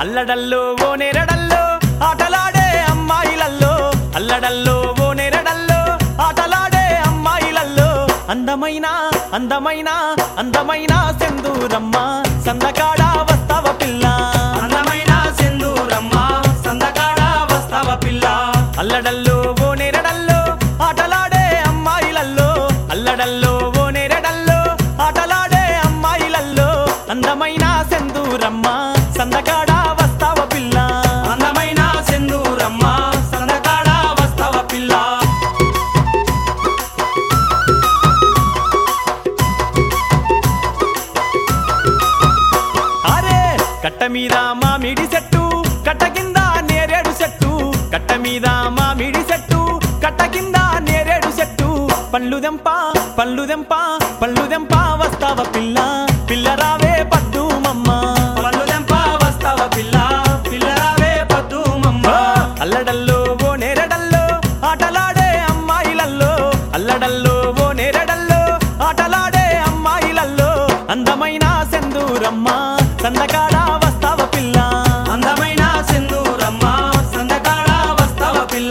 అల్లడల్లో ఓ నెరడల్లో ఆటలాడే అమ్మాయిలల్లో అల్లడల్లో ఓ నెరడల్లో ఆటలాడే అమ్మాయిలల్లో అందమైన అందమైన అందమైన సెందూరమ్మ సందకాడ వస్తావ పిల్ల అందమైన సింధూరమ్మ సందకాడ వస్తావ పిల్ల అల్లడల్లో ఓ నెరడల్లో ఆటలాడే అమ్మాయిలల్లో అల్లడల్లో ఓ నెరడల్లో ఆటలాడే అమ్మాయిలల్లో అందమైన సెందూరమ్మ సందకాడ వస్తావ పిల్ల అందమైన సింధూరమ్మ సందకాడ వస్తావ పిల్ల అరే కట్ట మీద మామిడి చెట్టు కట్ట కింద నేరేడు చెట్టు కట్ట మీద మామిడి చెట్టు కట్ట కింద నేరేడు చెట్టు పళ్ళు దెంప పళ్ళు దెంప పళ్ళు దెంప వస్తావ పిల్ల పిల్ల రావే పద్దు మమ్మ పళ్ళు దెంప వస్తావ పిల్ల పిల్లరావే పద్దు మమ్మ అల్లడల్లో ఓ నేరడల్లో ఆటలాడే అమ్మాయిలల్లో అల్లడల్లో ఓ నేరడల్లో ఆటలాడే అమ్మాయిలల్లో అందమైన సెందూరమ్మ సందకాడ వస్తావ పిల్ల అందమైన సింధూరమ్మ సందకాడ వస్తావ పిల్ల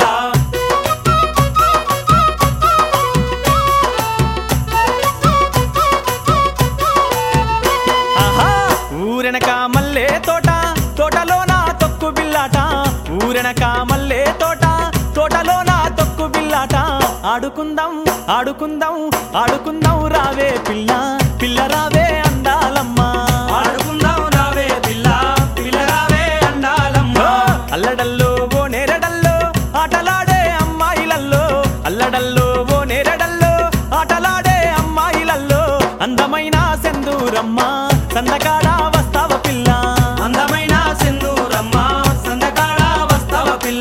ఆహా ఊరెనక మల్లె తోట తోటలోన తొక్కు బిల్లాట ఊరెనక మల్లె తోట తోటలోన తొక్కు బిల్లాట ఆడుకుందాం ఆడుకుందాం ఆడుకుందాం రావే పిల్ల పిల్ల రావే అందాలమ్మ ఆడుకుందాం రావే పిల్ల పిల్లరావే అండాలమ్మ అల్లడల్లో ఓ నేరడల్లో ఆటలాడే అమ్మాయిలల్లో అల్లడల్లో ఓ నేరడల్లో ఆటలాడే అమ్మాయిలల్లో అందమైన సెందూరమ్మ సందకాడ వస్తావ పిల్ల అందమైన సింధూరమ్మ సందకాడ వస్తావ పిల్ల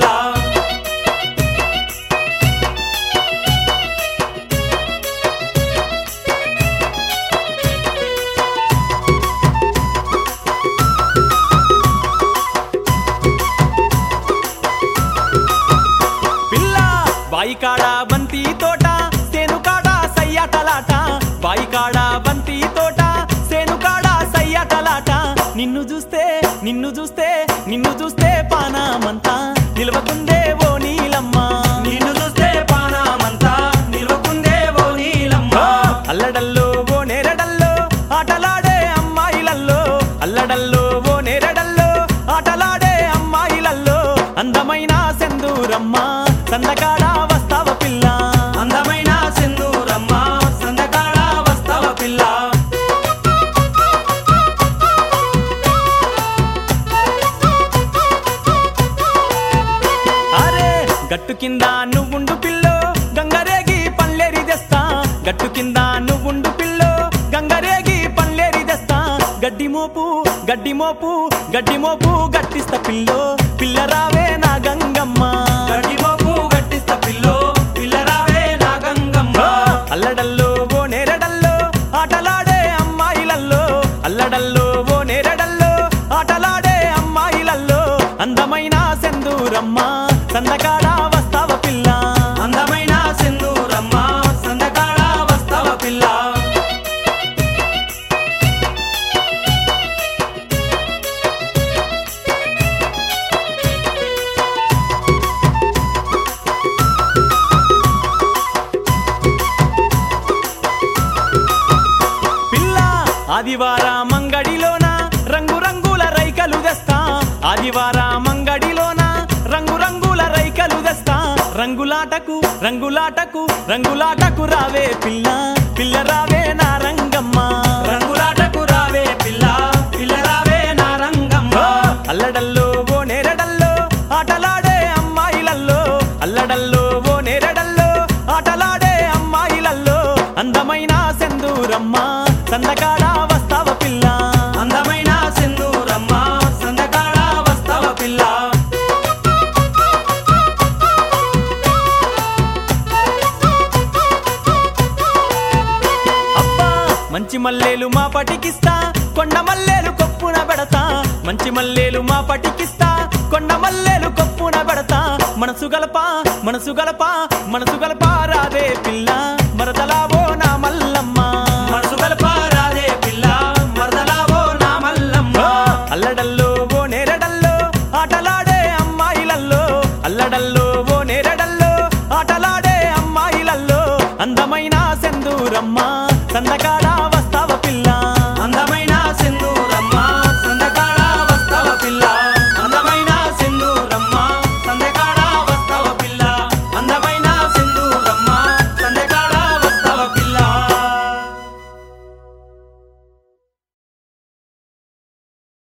పిల్ల బాయికాడ బంతి తోట సేనుకాడ సయ్యాటలాట బాయికాడ బంతి తోట సేనుకాడ సయ్యాటలాట నిన్ను చూస్తే నిన్ను చూస్తే నిన్ను చూస్తే పానామంతా నిలవకుందే ఓ నీలమ్మ నిన్ను చూస్తే పానామంతా నిలవకుందే ఓ నీలమ్మ అల్లడల్లో ఓ నేరడల్లో ఆటలాడే అమ్మాయిలల్లో అల్లడల్లో ఓ నేరడల్లో ఆటలాడే అమ్మాయిలల్లో అందమైన సెందూరమ్మ సందకాడ వస్తావ పిల్ల అందమైన సింధూరమ్మ సందకాడ వస్తావ పిల్ల అరే గట్టు కింద నువ్వుండు పిల్లో గంగరేగి పల్లెరి తెస్తా గట్టు కింద నువ్వుండు పిల్లో గంగరేగి పల్లెరి తెస్తా గడ్డి మోపు గడ్డి మోపు గడ్డి మోపు గట్టిస్తా పిల్లో పిల్ల రావే నా గంగమ్మ గడిమోపు గట్టిస్త పిల్లో పిల్లరావే నా గంగమ్మ అల్లడల్లో ఓ నేరడల్లో ఆటలాడే అమ్మాయిలల్లో అల్లడల్లో ఓ నేరడల్లో ఆటలాడే అమ్మాయిలల్లో అందమైన సెందూరమ్మ సందకాడ వస్తావ పిల్ల అందమైన సింధూరమ్మ సందకాడ వస్తావ పిల్ల పిల్ల ఆదివార మంగడిలోన రంగు రంగుల రైకలు తెస్తా ఆదివార మంగడిలోన రంగు రంగుల రైకలు తెస్తా రంగులాటకు రంగులాటకు రంగులాటకు రావే పిల్ల పిల్ల రావే నా రంగమ్మ రంగులాటకు రావే పిల్ల పిల్లరావే నా రంగమ్మ అల్లడల్లో ఓ నేరడల్లో ఆటలాడే అమ్మాయిలల్లో అల్లడల్లో ఓ నేరడల్లో ఆటలాడే అమ్మాయిలల్లో అందమైన సెందూరమ్మ సందకాడ వస్తావ పిల్ల అందమైన సింధూరమ్మ సందకాడ వస్తావ పిల్ల అబ్బా మంచి మల్లేలు మా పటికిస్తా కొండ మల్లేలు కొప్పున పెడతా మంచి మల్లేలు మా పటికిస్తా కొండ మల్లేలు కొప్పున పెడతా మనసు గలప మనసు గలప మనసు గలప రాదే పిల్ల మరదలావో నా మల్లమ్మ మనసు గలప రాదే పిల్ల మరదలావో నా మల్లమ్మ అల్లడల్లో ఓ నేరడల్లో అందమైన